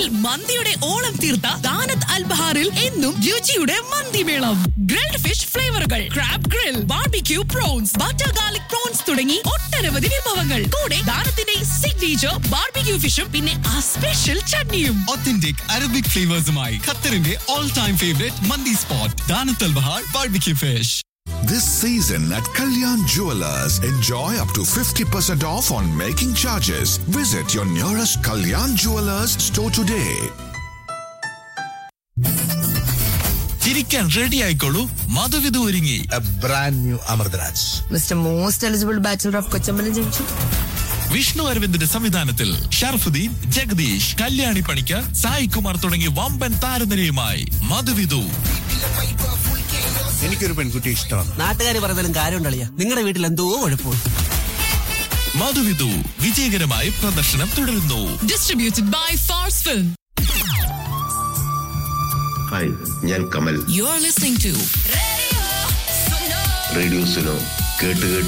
മന്തിയുടെ ഓളം തീർത്ത ദാനത്ത് അൽബഹാറിൽ എന്നും രുചിയുടെ മന്തിമേളം ഗ്രിൽഡ് ഫിഷ് ഫ്ലേവറുകൾ crab grill barbecue prawns butter garlic prawns തുടങ്ങി ഒട്ടനവധി വിഭവങ്ങൾ കൂടെ ദാനത്തിന്റെ സിഗ്നേച്ചർ ബാർബിക്യൂ ഫിഷും പിന്നെ ആ സ്പെഷ്യൽ ചട്നിയും Authentic Arabic flavors-മായി ഖത്തറിന്റെ all time favorite മന്തി spot Danat Al Bahar barbecue fish This season at Kalyan Jewelers, enjoy up to 50% off on making charges. Visit your nearest Kalyan Jewelers store today. ചിരിക്കാൻ ready ആയിക്കോളൂ മധുവിധു ഒരുങ്ങി a brand new Amardraj. Mr. Most Eligible Bachelor of Kochambali Junction. Vishnu അരവിന്ദിന്റെ സംവിധാനത്തിൽ ഷർഫുദ്ദീൻ ജഗദീഷ് കല്യാണി പണിക്കർ സായി കുമാർ തുടങ്ങിയ വമ്പൻ താരനിരയുമായി മധുവിധു എനിക്കൊരു പെൺകുട്ടി ഇഷ്ടമാണ് നാട്ടുകാർ പറഞ്ഞാലും കാര്യമുണ്ടളിയ നിങ്ങളുടെ വീട്ടിൽ എന്തോ കുഴപ്പമുണ്ട് മധുവിധു വിജയകരമായി പ്രദർശനം തുടരുന്നു distributed by Farss film hi ഞാൻ Kamal you are listening to radio Suno കേട്ട് കേട്ട്